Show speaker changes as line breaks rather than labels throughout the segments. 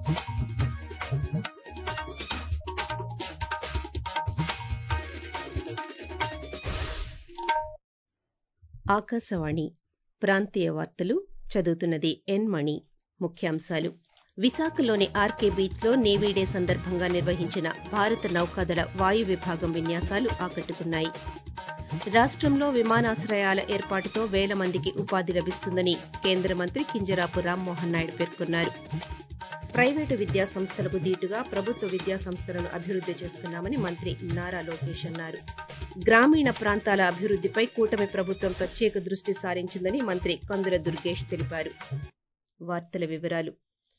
ఆకాశవాణి ప్రాంతీయ వార్తలు చదువుతున్నది ఎన్ మణి ముఖ్యాంశాలు విశాఖలోని ఆర్కే బీచ్లో నేవీ డే సందర్భంగా నిర్వహించిన భారత నౌకాదళ వాయు విభాగం విన్యాసాలు ఆకట్టుకున్నాయి రాష్టంలో విమానాశ్రయాల ఏర్పాటుతో వేల మందికి ఉపాధి లభిస్తుందని కేంద్ర మంత్రి కింజరాపు రామ్మోహన్ నాయుడు పేర్కొన్నారు ప్రైవేటు విద్యా సంస్థలకు దీటుగా ప్రభుత్వ విద్యా సంస్థలను అభివృద్ది చేస్తున్నామని మంత్రి నారా లోకేష్ అన్నారు గ్రామీణ ప్రాంతాల అభివృద్దిపై కూటమి ప్రభుత్వం ప్రత్యేక దృష్టి సారించిందని మంత్రి కందుల దుర్గేష్ తెలిపారు వార్తల వివరాలు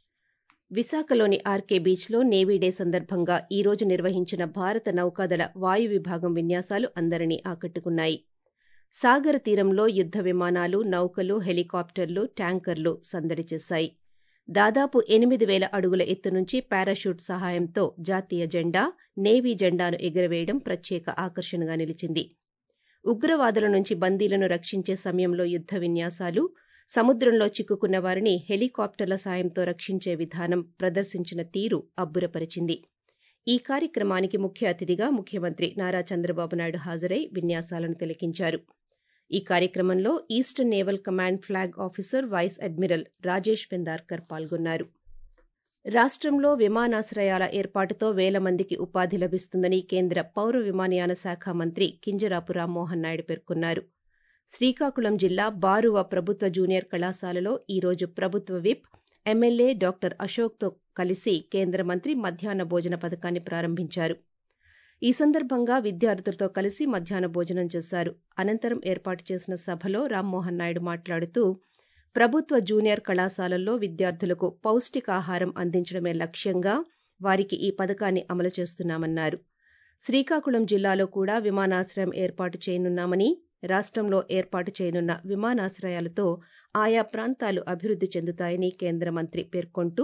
విశాఖలోని ఆర్కే బీచ్లో నేవీ డే సందర్భంగా ఈ రోజు నిర్వహించిన భారత నౌకాదళ వాయు విభాగం విన్యాసాలు అందరినీ ఆకట్టుకున్నాయి సాగర తీరంలో యుద్ద విమానాలు నౌకలు హెలికాప్టర్లు ట్యాంకర్లు సందడి చేశాయి దాదాపు ఎనిమిది వేల అడుగుల ఎత్తు నుంచి పారాషూట్ సహాయంతో జాతీయ జెండా నేవీ జెండాను ఎగురవేయడం ప్రత్యేక ఆకర్షణగా నిలిచింది ఉగ్రవాదుల నుంచి బందీలను రక్షించే సమయంలో యుద్ద విన్యాసాలు సముద్రంలో చిక్కుకున్న వారిని హెలికాప్టర్ల సాయంతో రక్షించే విధానం ప్రదర్శించిన తీరు అబ్బురపరిచింది ఈ కార్యక్రమానికి ముఖ్య అతిథిగా ముఖ్యమంత్రి నారా చంద్రబాబు నాయుడు హాజరై విన్యాసాలను తిలకించారు ఈ కార్యక్రమంలో eastern naval command flag officer vice admiral Rajesh Pendharkar పాల్గొన్నారు రాష్టంలో విమానాశ్రయాల ఏర్పాటుతో వేల మందికి ఉపాధి లభిస్తుందని కేంద్ర పౌర విమానయాన శాఖ మంత్రి కింజరాపు రామ్మోహన్ నాయుడు పేర్కొన్నారు శ్రీకాకుళం జిల్లా బారువ ప్రభుత్వ జూనియర్ కళాశాలలో ఈ రోజు ప్రభుత్వ విప్ ఎమ్మెల్యే డాక్టర్ అశోక్తో కలిసి కేంద్ర మంత్రి మధ్యాహ్న భోజన పథకాన్ని ప్రారంభించారు ఈ సందర్భంగా విద్యార్థులతో కలిసి మధ్యాహ్న భోజనం చేశారు అనంతరం ఏర్పాటు చేసిన సభలో రామ్మోహన్ నాయుడు మాట్లాడుతూ ప్రభుత్వ జూనియర్ కళాశాలల్లో విద్యార్థులకు పౌష్టికాహారం అందించడమే లక్ష్యంగా వారికి ఈ పథకాన్ని అమలు చేస్తున్నామన్నారు శ్రీకాకుళం జిల్లాలో కూడా విమానాశ్రయం ఏర్పాటు చేయనున్నామని రాష్టంలో ఏర్పాటు చేయనున్న విమానాశ్రయాలతో ఆయా ప్రాంతాలు అభివృద్ది చెందుతాయని కేంద్ర మంత్రి పేర్కొంటూ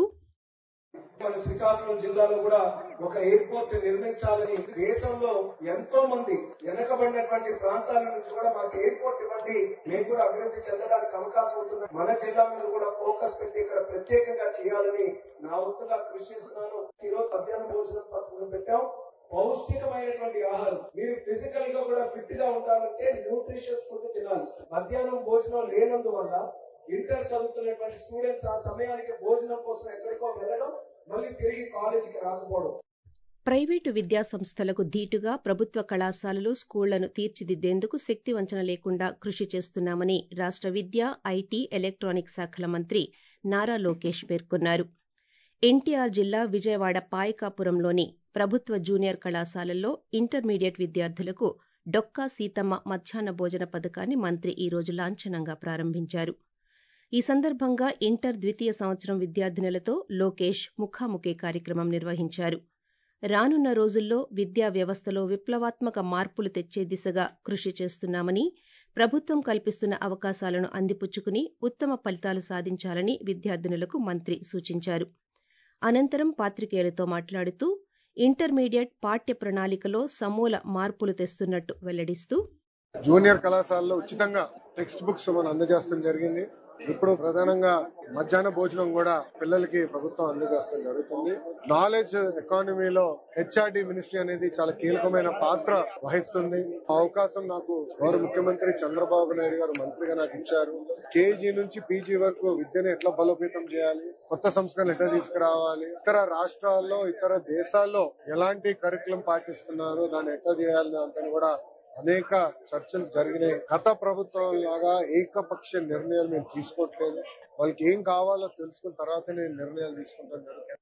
మన శ్రీకాకుళం జిల్లాలో కూడా ఒక ఎయిర్పోర్ట్ నిర్మించాలని దేశంలో ఎంతో మంది వెనకబడినటువంటి ప్రాంతాల నుంచి కూడా మాకు ఎయిర్పోర్ట్ ఇవ్వండి మేము కూడా అభివృద్ధి చెందడానికి అవకాశం ఉంటుంది మన జిల్లా మీద కూడా ఫోకస్ పెట్టి ఇక్కడ ప్రత్యేకంగా చేయాలని నా వంతుగా కృషి చేస్తున్నాను ఈ రోజు మధ్యాహ్నం భోజనం పథకం పెట్టాం పౌష్టికమైనటువంటి ఆహారం మీరు ఫిజికల్ గా కూడా ఫిట్ గా ఉండాలంటే న్యూట్రిషియస్ ఫుడ్ తినాలి మధ్యాహ్నం భోజనం లేనందువల్ల ఇంటర్ చదువుతున్నటువంటి స్టూడెంట్స్ ఆ సమయానికి భోజనం కోసం ఎక్కడికో వెళ్ళడం మళ్ళీ తిరిగి కాలేజీకి రాకపోవడం
ప్రైవేటు విద్యా సంస్థలకు ధీటుగా ప్రభుత్వ కళాశాలలు స్కూళ్లను తీర్చిదిద్దేందుకు శక్తి వంచన లేకుండా కృషి చేస్తున్నామని రాష్ట విద్య ఐటీ ఎలక్ట్రానిక్ శాఖల మంత్రి నారా లోకేష్ పేర్కొన్నారు ఎన్టీఆర్ జిల్లా విజయవాడ పాయకాపురంలోని ప్రభుత్వ జూనియర్ కళాశాలల్లో ఇంటర్మీడియట్ విద్యార్థులకు డొక్కా సీతమ్మ మధ్యాహ్న భోజన పథకాన్ని మంత్రి ఈ రోజు లాంఛనంగా ప్రారంభించారు ఈ సందర్భంగా ఇంటర్ ద్వితీయ సంవత్సరం విద్యార్థినులతో లోకేష్ ముఖాముఖి కార్యక్రమం నిర్వహించారు రానున్న రోజుల్లో విద్యా వ్యవస్థలో విప్లవాత్మక మార్పులు తెచ్చే దిశగా కృషి చేస్తున్నామని ప్రభుత్వం కల్పిస్తున్న అవకాశాలను అందిపుచ్చుకుని ఉత్తమ ఫలితాలు సాధించాలని విద్యార్థినులకు మంత్రి సూచించారు అనంతరం పాత్రికేయులతో మాట్లాడుతూ ఇంటర్మీడియట్ పాఠ్య ప్రణాళికలో సమూల మార్పులు తెస్తున్నట్టు వెల్లడిస్తూ
జూనియర్ కళాశాలలో ఉచితంగా టెక్స్ట్ బుక్స్ మనం అందజేస్తాం జరిగింది ఇప్పుడు ప్రధానంగా మధ్యాహ్న భోజనం కూడా పిల్లలకి ప్రభుత్వం అందజేస్తాం జరుగుతుంది నాలెడ్జ్ ఎకానమీలో హెచ్ఆర్డి మినిస్ట్రీ అనేది చాలా కీలకమైన పాత్ర వహిస్తుంది ఆ అవకాశం నాకు గౌరవ ముఖ్యమంత్రి చంద్రబాబు నాయుడు గారు మంత్రిగా నాకు ఇచ్చారు కేజీ నుంచి పీజీ వరకు విద్యను ఎట్లా బలోపేతం చేయాలి కొత్త సంస్కరణలు ఎట్లా తీసుకురావాలి ఇతర రాష్ట్రాల్లో ఇతర దేశాల్లో ఎలాంటి కరికులం పాటిస్తున్నారో దాన్ని ఎట్లా చేయాలి దాంతో కూడా అనేక చర్చలు జరిగినాయి గత ప్రభుత్వం లాగా ఏకపక్ష నిర్ణయాలు మేము తీసుకోవట్లేదు వాళ్ళకి ఏం కావాలో తెలుసుకున్న తర్వాతనే నిర్ణయాలు తీసుకుంటాం జరుగుతుంది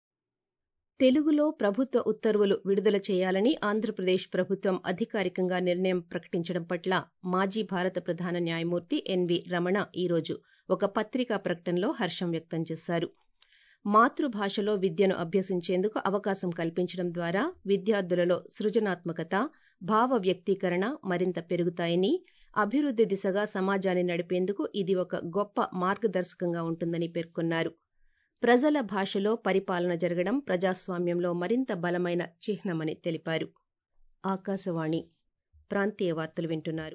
తెలుగులో ప్రభుత్వ ఉత్తర్వులు విడుదల చేయాలని ఆంధ్రప్రదేశ్ ప్రభుత్వం అధికారికంగా నిర్ణయం ప్రకటించడం పట్ల మాజీ భారత ప్రధాన న్యాయమూర్తి ఎన్వి రమణ ఈరోజు ఒక పత్రికా ప్రకటనలో హర్షం వ్యక్తం చేశారు మాతృభాషలో విద్యను అభ్యసించేందుకు అవకాశం కల్పించడం ద్వారా విద్యార్థులలో సృజనాత్మకత భావ వ్యక్తీకరణ మరింత పెరుగుతాయని అభివృద్ది దిశగా సమాజాన్ని నడిపేందుకు ఇది ఒక గొప్ప మార్గదర్శకంగా ఉంటుందని పేర్కొన్నారు ప్రజల భాషలో పరిపాలన జరగడం ప్రజాస్వామ్యంలో మరింత బలమైన చిహ్నమని తెలిపారు ఆకాశవాణి ప్రాంతీయ వార్తలు వింటున్నారు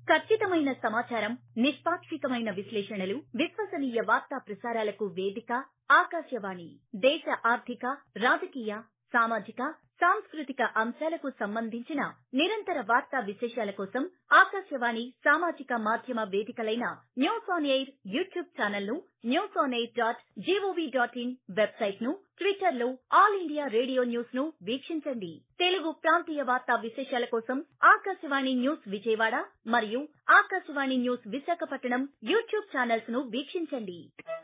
ఖచ్చితమైన సమాచారం నిష్పాక్షికమైన విశ్లేషణలు విశ్వసనీయ వార్తా ప్రసారాలకు వేదిక ఆకాశవాణి దేశ ఆర్థిక రాజకీయ సామాజిక సాంస్కృతిక అంశాలకు సంబంధించిన నిరంతర వార్తా విశేషాల కోసం ఆకాశవాణి సామాజిక మాధ్యమ వేదికలైన news on air YouTube channel ను news on air dot G O V dot in website ను ట్విట్టర్ లో ఆల్ ఇండియా రేడియో న్యూస్ ను వీక్షించండి తెలుగు ప్రాంతీయ వార్తా విశేషాల కోసం ఆకాశవాణి న్యూస్ విజయవాడ మరియు Akashvani news Visakhapatnam YouTube channels ను వీక్షించండి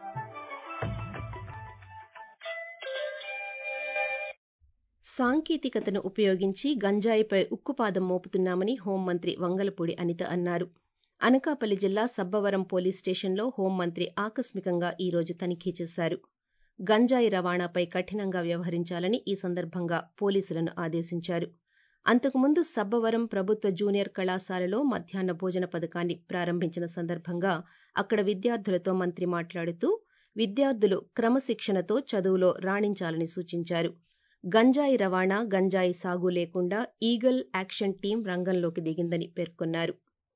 సాంకేతికతను ఉపయోగించి గంజాయిపై ఉక్కుపాదం మోపుతున్నామని హోంమంత్రి వంగలపూడి అనిత అన్నారు అనకాపల్లి జిల్లా సబ్బవరం పోలీస్ స్టేషన్లో హోంమంత్రి ఆకస్మికంగా ఈ రోజు తనిఖీ చేశారు గంజాయి రవాణాపై కఠినంగా వ్యవహరించాలని ఈ సందర్భంగా పోలీసులను ఆదేశించారు అంతకుముందు సబ్బవరం ప్రభుత్వ జూనియర్ కళాశాలలో మధ్యాహ్న భోజన పథకాన్ని ప్రారంభించిన సందర్భంగా అక్కడ విద్యార్థులతో మంత్రి మాట్లాడుతూ విద్యార్థులు క్రమశిక్షణతో చదువులో రాణించాలని సూచించారు గంజాయి రవాణా గంజాయి సాగు లేకుండా ఈగల్ యాక్షన్ టీం రంగంలోకి దిగిందని పేర్కొన్నారు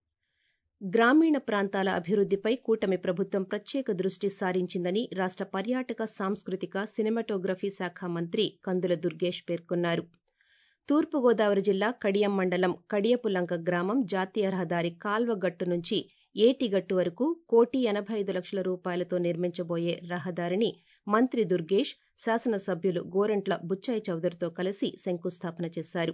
గ్రామీణ ప్రాంతాల అభివృద్దిపై కూటమి ప్రభుత్వం ప్రత్యేక దృష్టి సారించిందని రాష్ట పర్యాటక సాంస్కృతిక సినిమాటోగ్రఫీ శాఖ మంత్రి కందుల దుర్గేష్ పేర్కొన్నారు తూర్పుగోదావరి జిల్లా కడియం మండలం కడియపులంక గ్రామం జాతీయ రహదారి కాల్వగట్టు నుంచి ఏటిగట్టు వరకు కోటి ఎనభై ఐదు లక్షల రూపాయలతో నిర్మించబోయే రహదారిని మంత్రి దుర్గేష్ శాసనసభ్యులు గోరంట్ల బుచ్చాయి చౌదరితో కలిసి శంకుస్థాపన చేశారు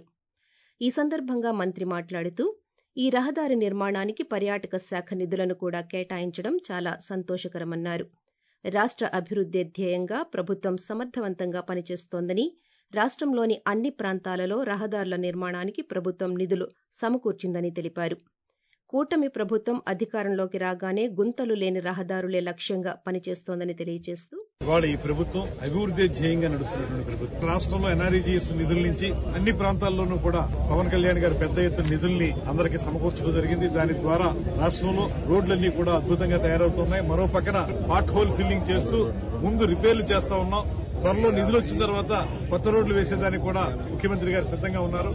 ఈ సందర్భంగా మంత్రి మాట్లాడుతూ ఈ రహదారి నిర్మాణానికి పర్యాటక శాఖ నిధులను కూడా కేటాయించడం చాలా సంతోషకరమన్నారు రాష్ట అభివృద్దే ధ్యేయంగా ప్రభుత్వం సమర్థవంతంగా పనిచేస్తోందని రాష్ట్రంలోని అన్ని ప్రాంతాలలో రహదారుల నిర్మాణానికి ప్రభుత్వం నిధులు సమకూర్చిందని తెలిపారు కూటమి ప్రభుత్వం అధికారంలోకి రాగానే గుంతలు లేని రహదారులే లక్ష్యంగా పనిచేస్తోందని తెలియజేస్తూ
ఇవాళ ఈ ప్రభుత్వం అభివృద్ధి ధ్యేయంగా నడుస్తున్నటువంటి ప్రభుత్వం రాష్ట్రంలో ఎన్ఆర్ఈజీఎస్ నిధుల నుంచి అన్ని ప్రాంతాల్లోనూ కూడా పవన్ కళ్యాణ్ గారు పెద్ద ఎత్తున నిధుల్ని అందరికీ సమకూర్చడం జరిగింది దాని ద్వారా రాష్ట్రంలో రోడ్లన్నీ కూడా అద్భుతంగా తయారవుతున్నాయి మరో పక్కన పాట్ హోల్ ఫిల్లింగ్ చేస్తూ ముందు రిపేర్లు చేస్తా ఉన్నాం త్వరలో నిధులు వచ్చిన తర్వాత కొత్త రోడ్లు వేసేదానికి కూడా ముఖ్యమంత్రి గారు సిద్ధంగా ఉన్నారు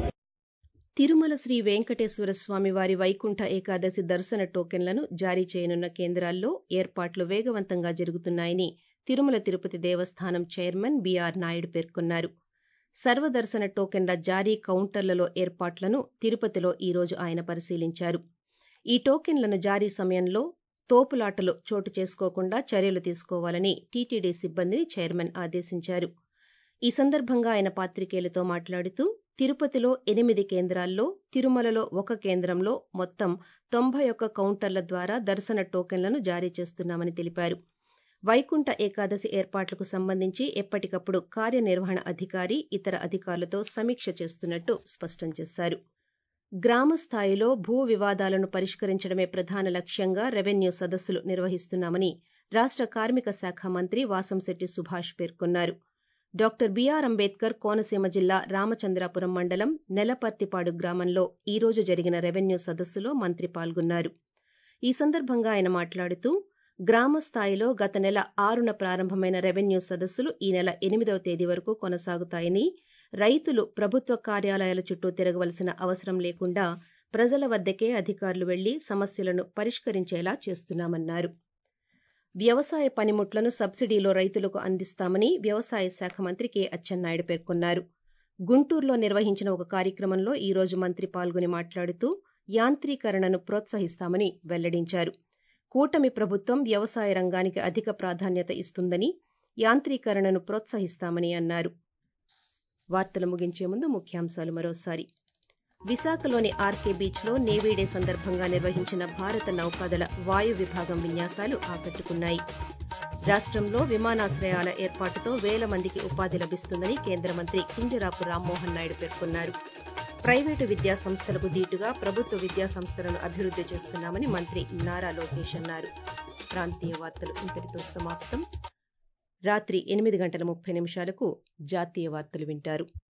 తిరుమల శ్రీ వెంకటేశ్వర స్వామి వారి వైకుంఠ ఏకాదశి దర్శన టోకెన్లను జారీ చేయనున్న కేంద్రాల్లో ఏర్పాట్లు వేగవంతంగా జరుగుతున్నాయని తిరుమల తిరుపతి దేవస్థానం చైర్మన్ బీఆర్ నాయుడు పేర్కొన్నారు సర్వదర్శన టోకెన్ల జారీ కౌంటర్లలో ఏర్పాట్లను తిరుపతిలో ఈ రోజు ఆయన పరిశీలించారు ఈ టోకెన్లను జారీ సమయంలో తోపులాటలు చోటు చేసుకోకుండా చర్యలు తీసుకోవాలని టీటీడీ సిబ్బందిని చైర్మన్ ఆదేశించారు ఈ సందర్భంగా ఆయన పాత్రికేయులతో మాట్లాడుతూ తిరుపతిలో ఎనిమిది కేంద్రాల్లో తిరుమలలో ఒక కేంద్రంలో మొత్తం తొంభై ఒక్క కౌంటర్ల ద్వారా దర్శన టోకెన్లను జారీ చేస్తున్నామని తెలిపారు వైకుంఠ ఏకాదశి ఏర్పాట్లకు సంబంధించి ఎప్పటికప్పుడు కార్యనిర్వహణ అధికారి ఇతర అధికారులతో సమీక్ష చేస్తున్నట్టు స్పష్టం చేశారు గ్రామ స్థాయిలో భూ వివాదాలను పరిష్కరించడమే ప్రధాన లక్ష్యంగా రెవెన్యూ సదస్సులు నిర్వహిస్తున్నామని రాష్ట కార్మిక శాఖ మంత్రి వాసంశెట్టి సుభాష్ పేర్కొన్నారు డాక్టర్ బీఆర్ అంబేద్కర్ కోనసీమ జిల్లా రామచంద్రాపురం మండలం నెలపర్తిపాడు గ్రామంలో ఈ రోజు జరిగిన రెవెన్యూ సదస్సులో మంత్రి పాల్గొన్నారు ఈ సందర్భంగా ఆయన మాట్లాడుతూ గ్రామ స్థాయిలో గత నెల ఆరున ప్రారంభమైన రెవెన్యూ సదస్సులు ఈ నెల ఎనిమిదవ తేదీ వరకు కొనసాగుతాయని రైతులు ప్రభుత్వ కార్యాలయాల చుట్టూ తిరగవలసిన అవసరం లేకుండా ప్రజల వద్దకే అధికారులు వెళ్లి సమస్యలను పరిష్కరించేలా చేస్తున్నామన్నారు వ్యవసాయ పనిముట్లను సబ్సిడీలో రైతులకు అందిస్తామని వ్యవసాయ శాఖ మంత్రి కె అచ్చెన్నాయుడు పేర్కొన్నారు గుంటూరులో నిర్వహించిన ఒక కార్యక్రమంలో ఈ రోజు మంత్రి పాల్గొని మాట్లాడుతూ యాంత్రీకరణను ప్రోత్సహిస్తామని వెల్లడించారు కూటమి ప్రభుత్వం వ్యవసాయ రంగానికి అధిక ప్రాధాన్యత ఇస్తుందని యాంత్రీకరణను ప్రోత్సహిస్తామని అన్నారు వార్తలు ముగించే ముందు ముఖ్యాంశాలు మరోసారి విశాఖలోని ఆర్కే బీచ్లో నేవీ డే సందర్భంగా నిర్వహించిన భారత నౌకాదళ వాయు విభాగం విన్యాసాలు ఆకట్టుకున్నాయి రాష్ట్రంలో విమానాశ్రయాల ఏర్పాటుతో వేల మందికి ఉపాధి లభిస్తుందని కేంద్ర మంత్రి కింజరాపు రామ్మోహన్ నాయుడు పేర్కొన్నారు ప్రైవేటు విద్యా సంస్థలకు దీటుగా ప్రభుత్వ విద్యా సంస్థలను అభివృద్ధి చేస్తున్నామని మంత్రి నారా లోకేష్ అన్నారు ప్రాంతీయ వార్తలు ఇంతటితో సమాప్తం రాత్రి ఎనిమిది గంటల ముప్పై నిమిషాలకు జాతీయ వార్తలు వింటారు